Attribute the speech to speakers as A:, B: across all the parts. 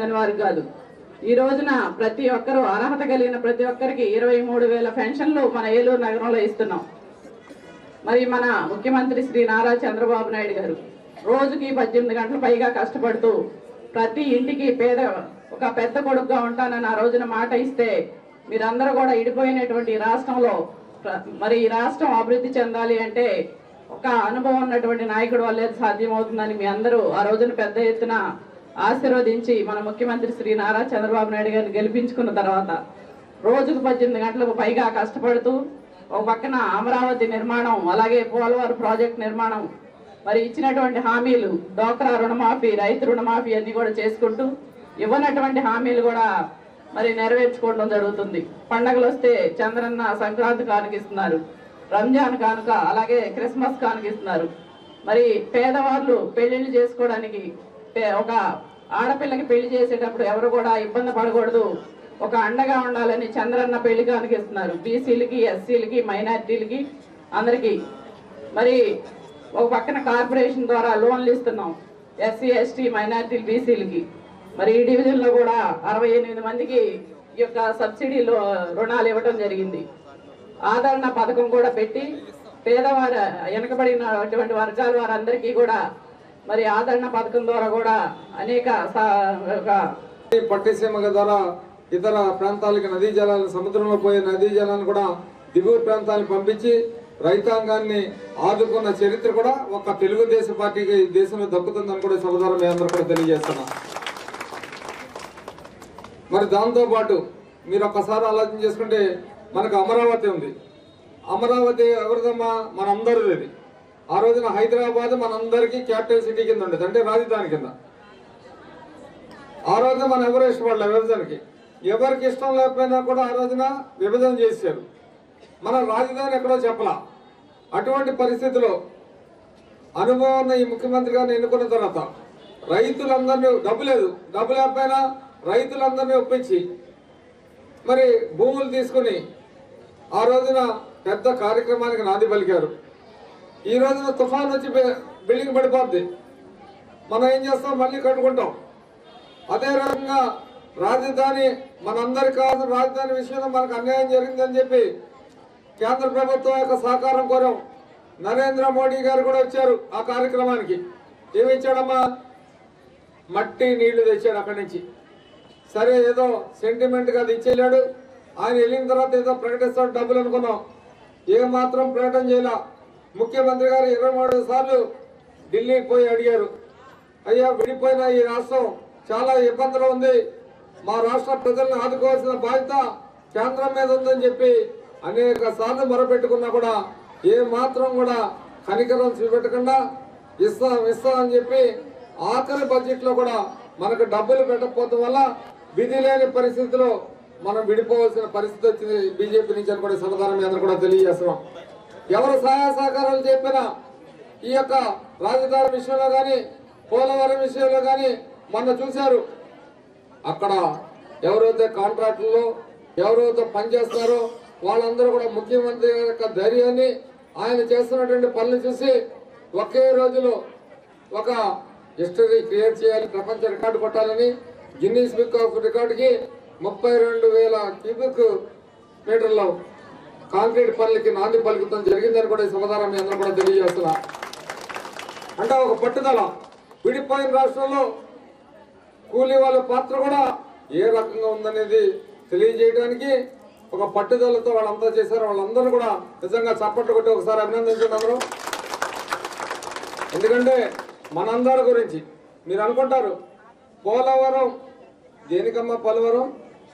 A: చెందిన వారు కాదు ఈ రోజున ప్రతి ఒక్కరూ అర్హత కలిగిన ప్రతి ఒక్కరికి ఇరవై మూడు వేల పెన్షన్లు మన ఏలూరు నగరంలో ఇస్తున్నాం మరి మన ముఖ్యమంత్రి శ్రీ నారా చంద్రబాబు నాయుడు గారు రోజుకి పద్దెనిమిది గంటలు పైగా కష్టపడుతూ ప్రతి ఇంటికి పేద ఒక పెద్ద కొడుకుగా ఉంటానని ఆ రోజున మాట ఇస్తే మీరందరూ కూడా ఇడిపోయినటువంటి ఈ రాష్ట్రంలో ప్ర- మరి ఈ రాష్ట్రం అభివృద్ధి చెందాలి అంటే ఒక అనుభవం ఉన్నటువంటి నాయకుడు వల్లే సాధ్యమవుతుందని మీ అందరూ ఆ రోజున పెద్ద ఎత్తున ఆశీర్వదించి మన ముఖ్యమంత్రి శ్రీ నారా చంద్రబాబు నాయుడు గారిని గెలిపించుకున్న తర్వాత రోజుకు పద్దెనిమిది గంటలకు పైగా కష్టపడుతూ ఒక పక్కన అమరావతి నిర్మాణం అలాగే పోలవరం ప్రాజెక్ట్ నిర్మాణం మరి ఇచ్చినటువంటి హామీలు డోక్రా రుణమాఫీ రైతు రుణమాఫీ అన్ని కూడా చేసుకుంటూ ఇవ్వనటువంటి హామీలు కూడా మరి నెరవేర్చుకోవడం జరుగుతుంది పండగలు వస్తే చంద్రన్న సంక్రాంతి కానుకిస్తున్నారు రంజాన్ కానుక అలాగే క్రిస్మస్ కానుకిస్తున్నారు మరి పేదవాళ్ళు పెళ్లిళ్ళు చేసుకోవడానికి పే- ఒక ఆడపిల్లకి పెళ్లి చేసేటప్పుడు ఎవరు కూడా ఇబ్బంది పడకూడదు ఒక అండగా ఉండాలని చంద్రన్న పెళ్లి కానుకిస్తున్నారు బీసీలకి ఎస్సీలకి మైనారిటీలకి అందరికీ మరి ఒక పక్కన కార్పొరేషన్ ద్వారా లోన్లు ఇస్తున్నాం ఎస్సీ ఎస్టీ మైనారిటీ బీసీలకి మరి ఈ డివిజన్లో కూడా అరవై ఎనిమిది మందికి ఈ యొక్క సబ్సిడీలో రుణాలు ఇవ్వటం జరిగింది ఆదరణ పథకం కూడా పెట్టి పేదవారు వెనకబడినటువంటి వర్గాల వారందరికీ కూడా మరి ఆదరణ పథకం ద్వారా కూడా అనేక స- ఒక
B: ఈ పట్టిసీమ ద్వారా ఇతర ప్రాంతాలకి నదీ జలాలు సముద్రంలో పోయే నదీ జలాలను కూడా దిగువ ప్రాంతాలకు పంపించి రైతాంగాన్ని ఆదుకున్న చరిత్ర కూడా ఒక తెలుగుదేశం పార్టీకి ఈ దేశంలో దక్కుతుందని కూడా సమాధానం మీ అందరూ కూడా తెలియజేస్తున్నా మరి దాంతో పాటు మీరు ఒక్కసారి ఆలోచన చేసుకుంటే మనకు అమరావతి ఉంది అమరావతి ఎవరిదమ్మా మనందరిది అది. ఆ రోజున హైదరాబాద్ మనందరికీ క్యాపిటల్ సిటీ కింద ఉండేది అంటే రాజధాని కింద ఆ రోజున మనం ఎవరు ఇష్టపడలే విభజనకి ఎవరికి ఇష్టం లేకపోయినా కూడా ఆ రోజున విభజన చేశారు మన రాజధాని ఎక్కడో చెప్పలా అటువంటి పరిస్థితిలో అనుభవం ఉన్న ఈ ముఖ్యమంత్రి గారిని ఎన్నుకున్న తర్వాత రైతులందరినీ డబ్బు లేదు డబ్బు లేకపోయినా రైతులందరినీ ఒప్పించి మరి భూములు తీసుకుని ఆ రోజున పెద్ద కార్యక్రమానికి నాంది పలికారు ఈ రోజున తుఫాన్ వచ్చి బి- బిల్డింగ్ పడిపోద్ది మనం ఏం చేస్తాం మళ్ళీ కట్టుకుంటాం అదే రకంగా రాజధాని మనందరి కాదు రాజధాని విషయంలో మనకు అన్యాయం జరిగిందని చెప్పి కేంద్ర ప్రభుత్వం యొక్క సహకారం కోరాం నరేంద్ర మోడీ గారు కూడా వచ్చారు ఆ కార్యక్రమానికి ఏమి ఇచ్చాడమ్మా మట్టి నీళ్లు తెచ్చాడు అక్కడి నుంచి సరే ఏదో సెంటిమెంట్ గా అది ఇచ్చేళ్ళాడు ఆయన వెళ్ళిన తర్వాత ఏదో ప్రకటిస్తాడు డబ్బులు అనుకున్నాం ఏ మాత్రం ప్రకటన చేయాల ముఖ్యమంత్రి గారు ఇరవై మూడు సార్లు ఢిల్లీ పోయి అడిగారు అయ్యా విడిపోయిన ఈ రాష్ట్రం చాలా ఇబ్బందులు ఉంది మా రాష్ట్ర ప్రజలను ఆదుకోవాల్సిన బాధ్యత కేంద్రం మీద ఉందని చెప్పి అనేక సార్లు మొరపెట్టుకున్నా కూడా ఏ మాత్రం కూడా కనికరం చూపెట్టకుండా ఇస్తాం ఇస్తాం అని చెప్పి ఆఖరి బడ్జెట్ లో కూడా మనకు డబ్బులు పెట్టకపోవడం వల్ల విధి లేని పరిస్థితిలో మనం విడిపోవాల్సిన పరిస్థితి వచ్చింది బీజేపీ నుంచి అని కూడా సమాధానం మీ అందరూ కూడా తెలియజేస్తున్నాం ఎవరు సహాయ సహకారాలు చెప్పినా ఈ యొక్క రాజధాని విషయంలో కానీ పోలవరం విషయంలో కానీ మొన్న చూశారు అక్కడ ఎవరైతే కాంట్రాక్టుల్లో ఎవరైతే పనిచేస్తున్నారో వాళ్ళందరూ కూడా ముఖ్యమంత్రి గారి యొక్క ధైర్యాన్ని ఆయన చేస్తున్నటువంటి పనులు చూసి ఒకే రోజులో ఒక హిస్టరీ క్రియేట్ చేయాలి ప్రపంచ రికార్డు కొట్టాలని గిన్నీస్ బుక్ ఆఫ్ రికార్డుకి ముప్పై రెండు వేల క్యూబిక్ మీటర్లో కాంక్రీట్ పనులకి నాంది పలుకుతాం జరిగిందని కూడా ఈ సమాధానం మీ అందరూ కూడా తెలియజేస్తున్నా అంటే ఒక పట్టుదల విడిపోయిన రాష్ట్రంలో కూలీ వాళ్ళ పాత్ర కూడా ఏ రకంగా ఉందనేది తెలియజేయడానికి ఒక పట్టుదలతో వాళ్ళంతా చేశారు వాళ్ళందరూ కూడా నిజంగా చప్పట్లు కొట్టి ఒకసారి అభినందించండి అందరూ ఎందుకంటే మనందరి గురించి మీరు అనుకుంటారు పోలవరం దేనికమ్మా పోలవరం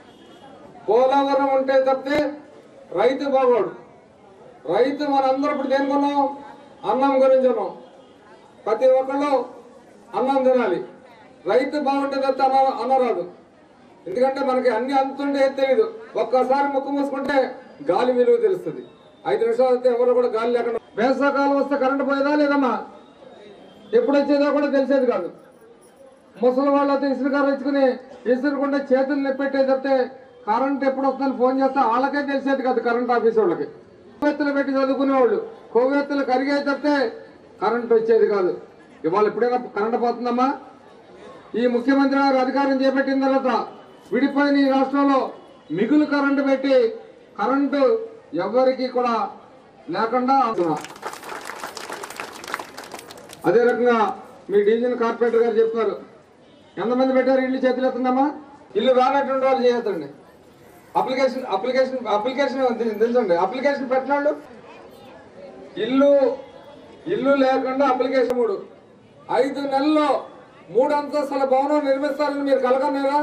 B: పోలవరం ఉంటే తప్పితే రైతు బాగోడు రైతు మనందరూ ఇప్పుడు దేనికున్నాం అన్నం గురించి ఉన్నాం ప్రతి ఒక్కళ్ళు అన్నం తినాలి రైతు బాగుంటే తప్పితే అన్న అన్నరాదు ఎందుకంటే మనకి అన్ని అందుతుంటే ఏది తెలియదు ఒక్కసారి ముక్కు మూసుకుంటే గాలి విలువ తెలుస్తుంది ఐదు నిమిషాలు అయితే ఎవరు కూడా గాలి లేకుండా వేసవకాలం వస్తే కరెంట్ పోయేదా లేదమ్మా ఎప్పుడు వచ్చేదో కూడా తెలిసేది కాదు ముసలి వాళ్ళతో ఇసురుగారు ఇచ్చుకుని ఇసురుకుంటే చేతులు నెప్పెట్టే తప్పితే కరెంట్ ఎప్పుడు వస్తుందని ఫోన్ చేస్తే వాళ్ళకే తెలిసేది కాదు కరెంట్ ఆఫీస్ వాళ్ళకి కొవ్వెత్తులు పెట్టి చదువుకునేవాళ్ళు కొవ్వెత్తులు కరిగే తప్పితే కరెంట్ వచ్చేది కాదు ఇవాళ ఎప్పుడైనా కరెంట్ పోతుందమ్మా ఈ ముఖ్యమంత్రి గారు అధికారం చేపట్టిన తర్వాత విడిపోయిన ఈ రాష్ట్రంలో మిగులు కరెంటు పెట్టి కరెంటు ఎవరికి కూడా లేకుండా ఉంటున్నాం. అదే రకంగా మీ డివిజన్ కార్పొరేటర్ గారు చెప్తున్నారు ఎంతమంది పెట్టారు ఇల్లు చేతులు ఎత్తుందమ్మా ఇల్లు రానటువంటి వాళ్ళు చేయొద్దండి అప్లికేషన్ అప్లికేషన్ అప్లికేషన్ తెలుసండి అప్లికేషన్ పెట్టిన వాళ్ళు ఇల్లు ఇల్లు లేకుండా అప్లికేషన్ మూడు ఐదు నెలల్లో మూడు అంతస్తుల భవనం నిర్మిస్తారని మీరు కలగన్నారా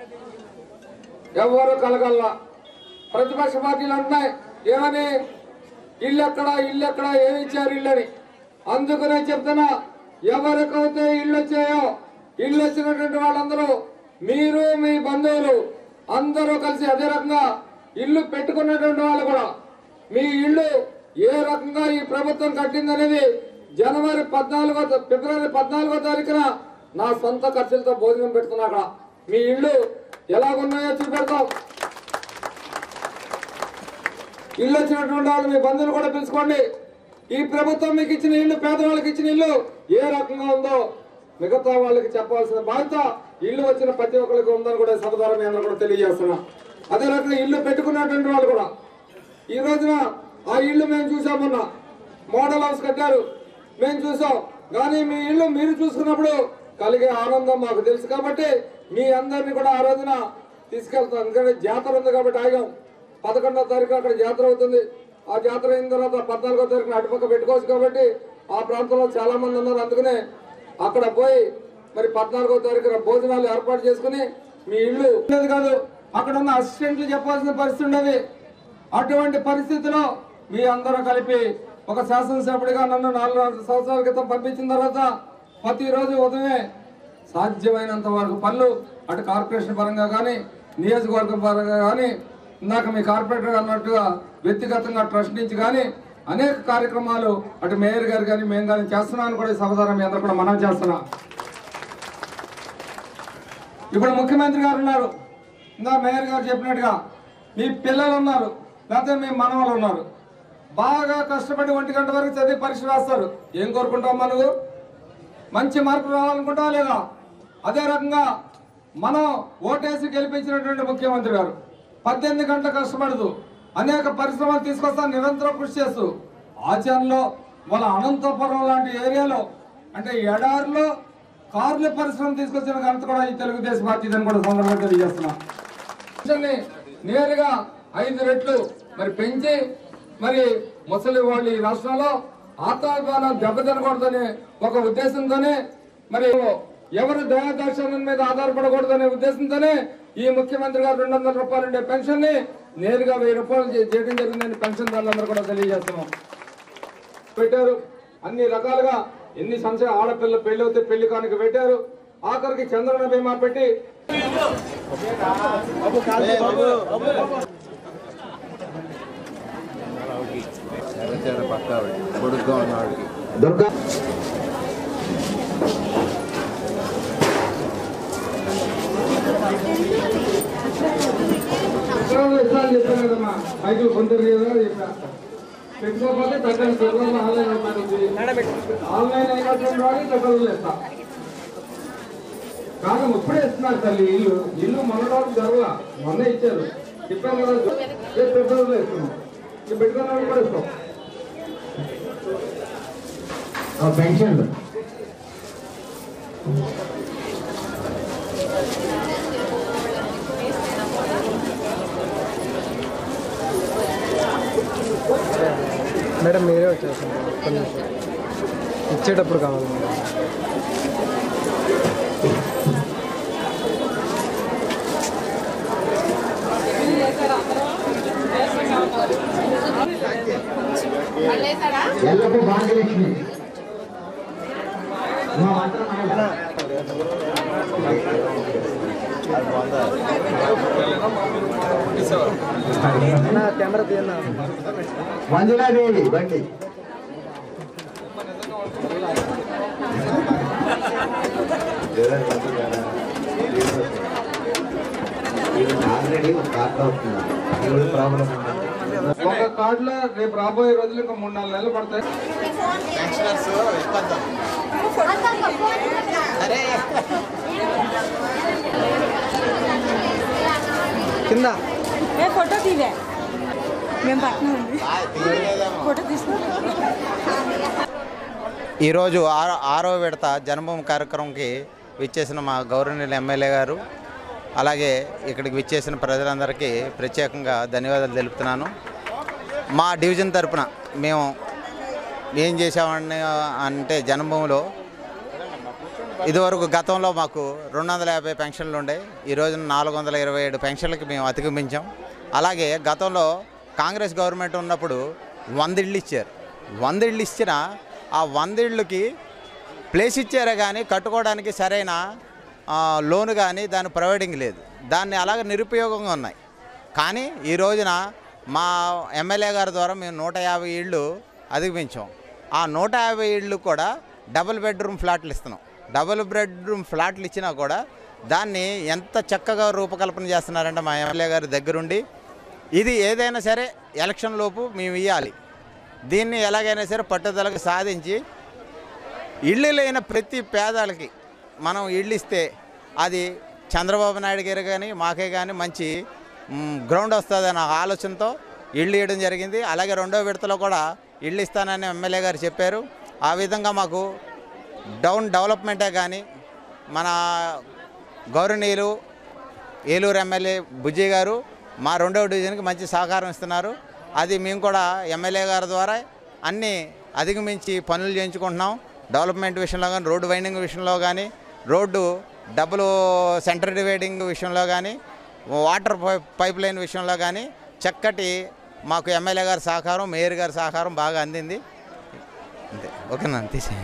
B: ఎవరు కలగల్లా ప్రతిపక్ష పార్టీలు అంటున్నాయి ఏమని ఇల్లు ఎక్కడ ఇల్లు ఎక్కడ ఏమి ఇచ్చారు ఇల్లు అని అందుకనే చెప్తున్నా ఎవరికైతే ఇల్లు వచ్చాయో ఇల్లు వచ్చినటువంటి వాళ్ళందరూ మీరు మీ బంధువులు అందరూ కలిసి అదే రకంగా ఇల్లు పెట్టుకున్నటువంటి వాళ్ళు కూడా మీ ఇల్లు ఏ రకంగా ఈ ప్రభుత్వం కట్టిందనేది జనవరి పద్నాలుగో ఫిబ్రవరి పద్నాలుగో తారీఖున నా సొంత ఖర్చులతో భోజనం పెడుతున్నా అక్కడ మీ ఇల్లు ఎలాగున్నాయో చూపెడతాం ఇల్లు వచ్చినటువంటి వాళ్ళు మీ బంధువులు కూడా పిలుచుకోండి ఈ ప్రభుత్వం మీకు ఇచ్చిన ఇల్లు పేదవాళ్ళకి ఇచ్చిన ఇల్లు ఏ రకంగా ఉందో మిగతా వాళ్ళకి చెప్పాల్సిన బాధ్యత ఇల్లు వచ్చిన ప్రతి ఒక్కరికి ఉందని కూడా సభ ద్వారా మీ అందరూ కూడా తెలియజేస్తున్నా అదే రకంగా ఇల్లు పెట్టుకున్నటువంటి వాళ్ళు కూడా ఈ రోజున ఆ ఇల్లు మేము చూసామన్నా మోడల్ హౌస్ కట్టారు మేము చూసాం కానీ మీ ఇల్లు మీరు చూసుకున్నప్పుడు కలిగే ఆనందం మాకు తెలుసు కాబట్టి మీ అందరినీ కూడా ఆ రోజున తీసుకెళ్తాం ఎందుకంటే జాతర ఉంది కాబట్టి ఆగాం పదకొండో తారీఖు అక్కడ జాతర అవుతుంది ఆ జాతర అయిన తర్వాత పద్నాలుగో తారీఖున అటుపక్క పెట్టుకోవచ్చు కాబట్టి ఆ ప్రాంతంలో చాలా మంది ఉన్నారు అందుకనే అక్కడ పోయి మరి పద్నాలుగో తారీఖున భోజనాలు ఏర్పాటు చేసుకుని మీ ఇల్లు ఉండేది కాదు అక్కడ ఉన్న అసిస్టెంట్లు చెప్పాల్సిన పరిస్థితి ఉండేది అటువంటి పరిస్థితిలో మీ అందరూ కలిపి ఒక శాసనసభ్యుడిగా నన్ను నాలుగు సంవత్సరాల క్రితం పంపించిన తర్వాత ప్రతిరోజు ఉదయమే సాధ్యమైనంత వరకు పనులు అటు కార్పొరేషన్ పరంగా కానీ నియోజకవర్గం పరంగా కానీ ఇందాక మీ కార్పొరేటర్ అన్నట్టుగా వ్యక్తిగతంగా ట్రస్ట్ నుంచి కానీ అనేక కార్యక్రమాలు అటు మేయర్ గారు కానీ మేము కానీ చేస్తున్నామని కూడా ఈ సభదారం మీ అందరూ కూడా మనం చేస్తున్నాం ఇప్పుడు ముఖ్యమంత్రి గారు ఉన్నారు ఇందా మేయర్ గారు చెప్పినట్టుగా మీ పిల్లలు ఉన్నారు లేకపోతే మీ మనవలు ఉన్నారు బాగా కష్టపడి ఒంటి గంట వరకు చదివి పరీక్ష రాస్తారు ఏం కోరుకుంటాం నువ్వు మంచి మార్కులు రావాలనుకుంటా లేదా అదే రకంగా మనం ఓటేసి గెలిపించినటువంటి ముఖ్యమంత్రి గారు పద్దెనిమిది గంటలు కష్టపడుతూ అనేక పరిశ్రమలు తీసుకొస్తా నిరంతరం కృషి చేస్తూ ఆచరణలో వాళ్ళ అనంతపురం లాంటి ఏరియాలో అంటే ఎడారిలో కార్ల పరిశ్రమ తీసుకొచ్చిన ఘనత కూడా ఈ తెలుగుదేశం పార్టీదని కూడా సందర్భంగా తెలియజేస్తున్నా పెన్షన్ని నేరుగా ఐదు రెట్లు మరి పెంచి మరి ముసలి వాళ్ళు ఈ రాష్ట్రంలో ఆత్మాభిమానం దెబ్బతినకూడదనే ఒక ఉద్దేశంతోనే మరి ఎవరు దయాదర్శనం మీద ఆధారపడకూడదనే ఉద్దేశంతోనే ఈ ముఖ్యమంత్రి గారు రెండు వందల రూపాయలు ఉండే పెన్షన్ ని నేరుగా వెయ్యి రూపాయలు చే- చేయడం జరిగిందని పెన్షన్ దారులందరూ కూడా తెలియజేస్తున్నాం పెట్టారు అన్ని రకాలుగా ఎన్ని సంవత్సరాలు ఆడపిల్ల పెళ్లి అవుతే పెళ్లి కానుక పెట్టారు ఆఖరికి చంద్రన బీమా పెట్టి
C: ఎర్రచర్ర పక్క ఆవిడ. పొడుగ్గా ఉన్న ఆవిడకి
D: దుర్గా
B: ఉత్తరాలు ఇస్తాను చెప్పాను కదమ్మా మైకులు పొందారు కదా చెప్పా పెట్టుకోకపోతే పెట్టండి పెట్టుకోవాలి ఆన్లైన్ అయిపోయింది ఆన్లైన్ అయినటువంటి వాడికి పెట్రోల్ ఇస్తా కాదు ఇప్పుడే ఇస్తున్నారు తల్లి ఇల్లు ఇల్లు మొన్న రోజు జరగల మొన్న ఇచ్చారు చెప్పాను కదా రేపు పెట్రోల్ ఇస్తున్నాం ఇది పెట్టుకున్న వాళ్ళు కూడా ఇస్తాం
D: పెన్షన్లు
E: మేడం మీరే వచ్చేసారు ఒక్క నిమిషం ఇచ్చేటప్పుడు కావాలి మేడం
D: ఎల్లపు భాగ్యలక్ష్మి మా మాత్రం ఆయన.
E: నా కెమెరా తీయన్నా
D: మంజులాదేవి బండి ఆల్రెడీ ఒక కార్డు అవుతున్నారు ఈవిడ ప్రాబ్లం ఉంది
B: ఒక కార్డులో రేపు రాబోయే రోజులు ఇంకా మూడు నాలుగు నెలలు పడతాయి
C: పెన్షనర్స్ ఇబ్బంది
E: కింద
F: ఏ ఫోటో తీవే మేము పట్టినాం అండి ఫోటో తీసుకో
G: ఈరోజు ఆరో ఆరో విడత జన్మభూమి కార్యక్రమంకి విచ్చేసిన మా గౌరవనీయులు ఎమ్మెల్యే గారు అలాగే ఇక్కడికి విచ్చేసిన ప్రజలందరికీ ప్రత్యేకంగా ధన్యవాదాలు తెలుపుతున్నాను మా డివిజన్ తరపున మేము ఏం చేసామని అంటే జన్మభూమిలో ఇదివరకు గతంలో మాకు రెండు వందల యాభై పెన్షన్లు ఉండే ఈ రోజున నాలుగు వందల ఇరవై ఏడు పెన్షన్లకి మేము అధిగమించాం అలాగే గతంలో కాంగ్రెస్ గవర్నమెంట్ ఉన్నప్పుడు వంద ఇళ్ళు ఇచ్చారు వంద ఇళ్ళు ఇచ్చిన ఆ వంద ఇళ్ళకి ప్లేస్ ఇచ్చారే కానీ కట్టుకోవడానికి సరైన ఆ, లోను కానీ దాని ప్రొవైడింగ్ లేదు దాన్ని అలాగే నిరుపయోగంగా ఉన్నాయి కానీ ఈ రోజున మా ఎమ్మెల్యే గారి ద్వారా మేము నూట యాభై ఇళ్ళు అధిగమించాం ఆ నూట యాభై ఇళ్ళు కూడా డబుల్ బెడ్రూమ్ ఫ్లాట్లు ఇస్తున్నాం డబుల్ బెడ్రూమ్ ఫ్లాట్లు ఇచ్చినా కూడా దాన్ని ఎంత చక్కగా రూపకల్పన చేస్తున్నారంటే మా ఎమ్మెల్యే గారి దగ్గరుండి ఇది ఏదైనా సరే ఎలక్షన్ లోపు మేము ఇవ్వాలి దీన్ని ఎలాగైనా సరే పట్టుదలకు సాధించి ఇల్లు లేని ప్రతి పేదలకి మనం ఇల్లు ఇస్తే అది చంద్రబాబు నాయుడు గారు కానీ మాకే కానీ మంచి మ్, గ్రౌండ్ వస్తుందన్న ఆలోచనతో ఇల్లు ఇవ్వడం జరిగింది అలాగే రెండో విడతలో కూడా ఇల్లు ఇస్తానని ఎమ్మెల్యే గారు చెప్పారు ఆ విధంగా మాకు డౌన్ డెవలప్మెంటే కానీ మన గౌరవనీయులు ఏలూరు ఎమ్మెల్యే బుజ్జి గారు మా రెండవ డివిజన్కి మంచి సహకారం ఇస్తున్నారు అది మేము కూడా ఎమ్మెల్యే గారి ద్వారా అన్నీ అధిగమించి పనులు చేయించుకుంటున్నాం డెవలప్మెంట్ విషయంలో కానీ రోడ్డు వైండింగ్ విషయంలో కానీ రోడ్డు డబ్బులు సెంటర్ డివైడింగ్ విషయంలో కానీ వాటర్ పై- పైప్ లైన్ విషయంలో కానీ చక్కటి మాకు ఎమ్మెల్యే గారి సహకారం మేయర్ గారి సహకారం బాగా అందింది అంతే ఓకేనా తీసే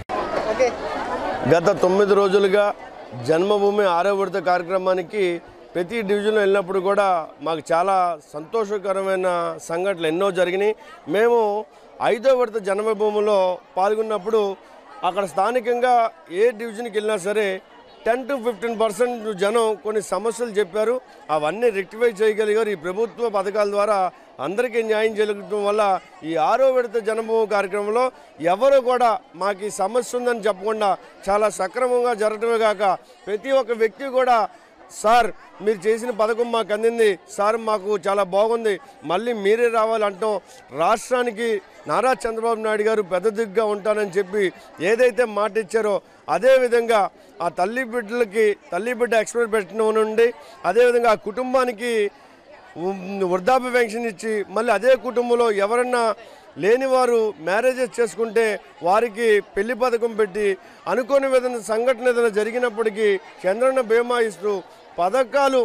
H: గత తొమ్మిది రోజులుగా జన్మభూమి ఆరో విడత కార్యక్రమానికి ప్రతి డివిజన్లో వెళ్ళినప్పుడు కూడా మాకు చాలా సంతోషకరమైన సంఘటనలు ఎన్నో జరిగినాయి మేము ఐదో విడత జన్మభూమిలో పాల్గొన్నప్పుడు అక్కడ స్థానికంగా ఏ డివిజన్కి వెళ్ళినా సరే టెన్ టు ఫిఫ్టీన్ పర్సెంట్ జనం కొన్ని సమస్యలు చెప్పారు అవన్నీ రెక్టిఫై చేయగలిగారు ఈ ప్రభుత్వ పథకాల ద్వారా అందరికీ న్యాయం జరగడం వల్ల ఈ ఆరో విడత జన్మభూమి కార్యక్రమంలో ఎవరు కూడా మాకు ఈ సమస్య ఉందని చెప్పకుండా చాలా సక్రమంగా జరగడమే కాక ప్రతి ఒక్క వ్యక్తి కూడా సార్ మీరు చేసిన పథకం మాకు అందింది సార్ మాకు చాలా బాగుంది మళ్ళీ మీరే రావాలంటాం రాష్ట్రానికి నారా చంద్రబాబు నాయుడు గారు పెద్ద దిగ్గా ఉంటానని చెప్పి ఏదైతే మాట ఇచ్చారో అదేవిధంగా ఆ తల్లి బిడ్డలకి తల్లి బిడ్డ ఎక్స్ప్రెస్ పెట్టడం నుండి అదేవిధంగా ఆ కుటుంబానికి ఉమ్, వృద్ధాప్య పెన్షన్ ఇచ్చి మళ్ళీ అదే కుటుంబంలో ఎవరన్నా లేనివారు మ్యారేజెస్ చేసుకుంటే వారికి పెళ్లి పథకం పెట్టి అనుకోని విధంగా సంఘటన ఏదైనా జరిగినప్పటికీ చంద్రన్న బీమా ఇస్తూ పథకాలు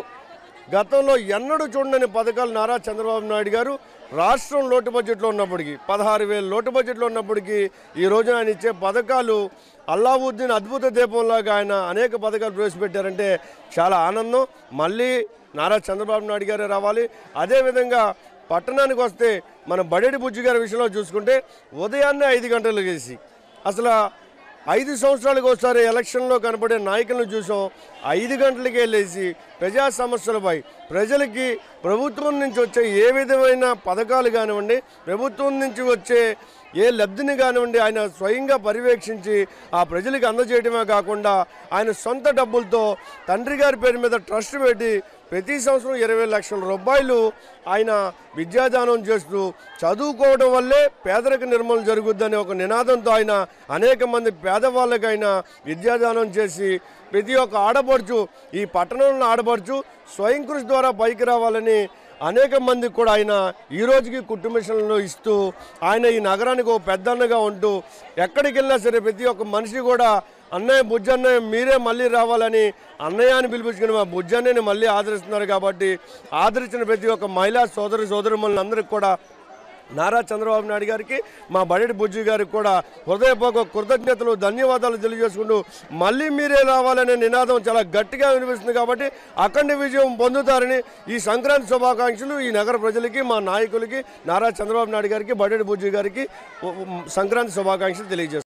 H: గతంలో ఎన్నడూ చూడని పథకాలు నారా చంద్రబాబు నాయుడు గారు రాష్ట్రం లోటు బడ్జెట్లో ఉన్నప్పటికీ పదహారు వేలు లోటు బడ్జెట్లో ఉన్నప్పటికీ ఈ రోజున ఆయన ఇచ్చే పథకాలు అల్లావుద్దీన్ అద్భుత దీపంలాగా ఆయన అనేక పథకాలు ప్రవేశపెట్టారంటే చాలా ఆనందం మళ్ళీ నారా చంద్రబాబు నాయుడు గారే రావాలి అదేవిధంగా పట్టణానికి వస్తే మన బడేడి బుజ్జి గారి విషయంలో చూసుకుంటే ఉదయాన్నే ఐదు గంటలకు వేసి అసలు ఐదు సంవత్సరాలకు ఒకసారి ఎలక్షన్లో కనపడే నాయకులను చూసాం ఐదు గంటలకి వెళ్ళేసి ప్రజా సమస్యలపై ప్రజలకి ప్రభుత్వం నుంచి వచ్చే ఏ విధమైన పథకాలు కానివ్వండి ప్రభుత్వం నుంచి వచ్చే ఏ లబ్ధిని కానివ్వండి ఆయన స్వయంగా పర్యవేక్షించి ఆ ప్రజలకు అందజేయడమే కాకుండా ఆయన సొంత డబ్బులతో తండ్రి గారి పేరు మీద ట్రస్ట్ పెట్టి ప్రతి సంవత్సరం ఇరవై లక్షల రూపాయలు ఆయన విద్యాదానం చేస్తూ చదువుకోవడం వల్లే పేదరిక నిర్మూలన జరుగుద్దని ఒక నినాదంతో ఆయన అనేక మంది పేదవాళ్ళకైనా విద్యాదానం చేసి ప్రతి ఒక్క ఆడపడుచు ఈ పట్టణంలో ఆడపడుచు స్వయం కృషి ద్వారా పైకి రావాలని అనేక మందికి కూడా ఆయన ఈ రోజుకి కుటుంబిషన్లు ఇస్తూ ఆయన ఈ నగరానికి ఒక పెద్దన్నగా ఉంటూ ఎక్కడికి వెళ్ళినా సరే ప్రతి ఒక్క మనిషి కూడా అన్నయ్య బుజ్జన్నయ్య మీరే మళ్ళీ రావాలని అన్నయ్య అని పిలిపించుకుని మా బుజ్జన్నయ్యని మళ్ళీ ఆదరిస్తున్నారు కాబట్టి ఆదరించిన ప్రతి ఒక్క మహిళా సోదరి సోదరుమణులందరికీ కూడా నారా చంద్రబాబు నాయుడు గారికి మా బడేటి బుజ్జి గారికి కూడా హృదయపూర్వక కృతజ్ఞతలు ధన్యవాదాలు తెలియజేసుకుంటూ మళ్ళీ మీరే రావాలనే నినాదం చాలా గట్టిగా వినిపిస్తుంది కాబట్టి అఖండ విజయం పొందుతారని ఈ సంక్రాంతి శుభాకాంక్షలు ఈ నగర ప్రజలకి మా నాయకులకి నారా చంద్రబాబు నాయుడు గారికి బడేటి బుజ్జి గారికి ఉ- ఉ- సంక్రాంతి శుభాకాంక్షలు తెలియజేస్తున్నాను